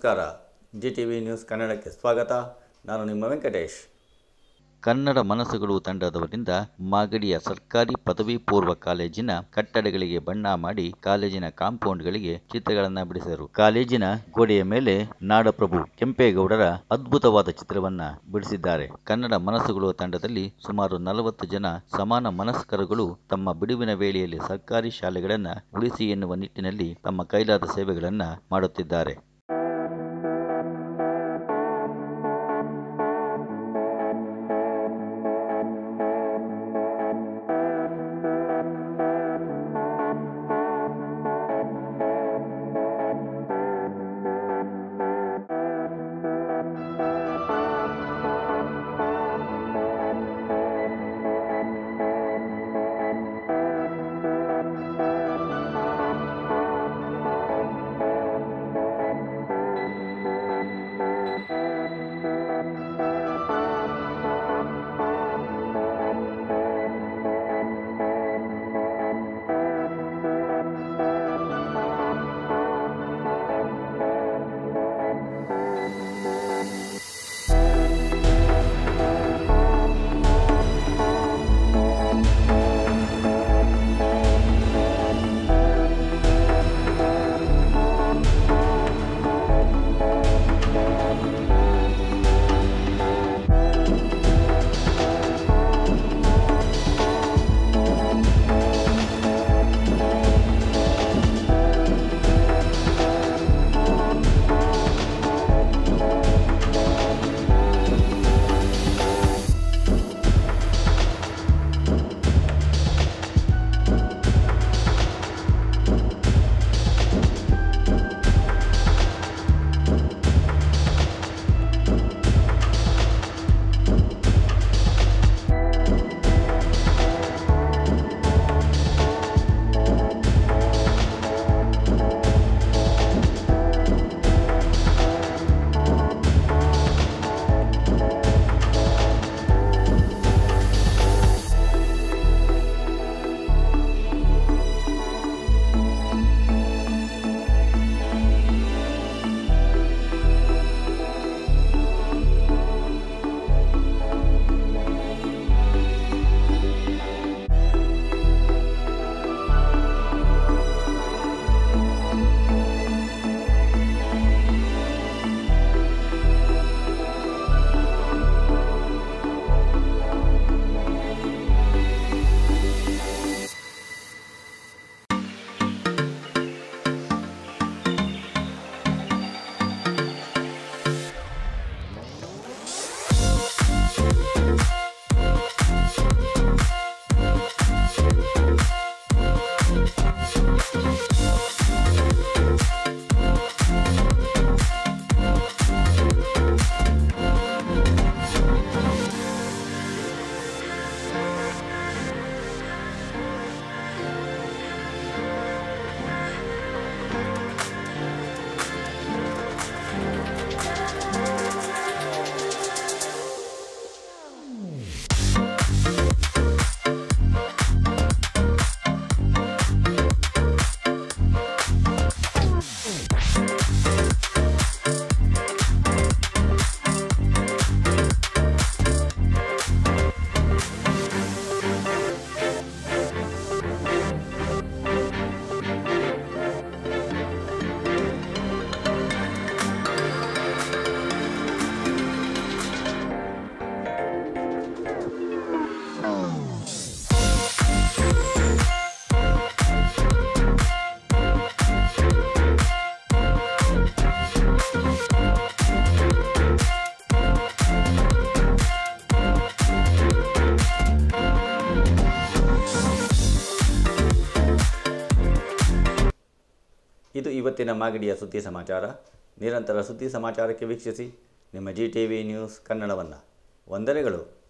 ನಮಸ್ಕಾರ G T V news ಕನ್ನಡಕ್ಕೆ ಸ್ವಾಗತ ನಾನು ನಿಮ್ಮ ವೆಂಕಟೇಶ್ ಕನ್ನಡ ಮನಸ್ಸುಗಳು ತಂಡದವರಿಂದ ಮಾಗಡಿಯ ಸರ್ಕಾರಿ ಪದವಿ ಪೂರ್ವ ಕಾಲೇಜಿನ ಕಟ್ಟಡಗಳಿಗೆ ಬಣ್ಣ ಮಾಡಿ ಕಾಲೇಜಿನ ಕಾಂಪೌಂಡ್ಗಳಿಗೆ ಚಿತ್ರಗಳನ್ನು ಬಿಡಿಸಿದರು ಕಾಲೇಜಿನ ಗೋಡೆಯ ಮೇಲೆ ನಾಡಪ್ರಭು ಕೆಂಪೇಗೌಡರ ಅದ್ಭುತವಾದ ಚಿತ್ರವನ್ನ ಬಿಡಿಸಿದ್ದಾರೆ ಕನ್ನಡ ಮನಸ್ಸುಗಳು ತಂಡದಲ್ಲಿ ಸುಮಾರು ನಲವತ್ತು ಜನ ಸಮಾನ ಮನಸ್ಕರುಗಳು ತಮ್ಮ ಬಿಡುವಿನ ವೇಳೆಯಲ್ಲಿ ಸರ್ಕಾರಿ ಶಾಲೆಗಳನ್ನು ಉಳಿಸಿ ಎನ್ನುವ ನಿಟ್ಟಿನಲ್ಲಿ ತಮ್ಮ ಕೈಲಾದ ಸೇವೆಗಳನ್ನು ಮಾಡುತ್ತಿದ್ದಾರೆ ಇದು ಇವತ್ತಿನ ಮಾಗಡಿಯ ಸುದ್ದಿ ಸಮಾಚಾರ ನಿರಂತರ ಸುದ್ದಿ ಸಮಾಚಾರಕ್ಕೆ ವೀಕ್ಷಿಸಿ ನಿಮ್ಮ ಜಿ ಟಿ ವಿ ನ್ಯೂಸ್ ಕನ್ನಡವನ್ನು ವಂದನೆಗಳು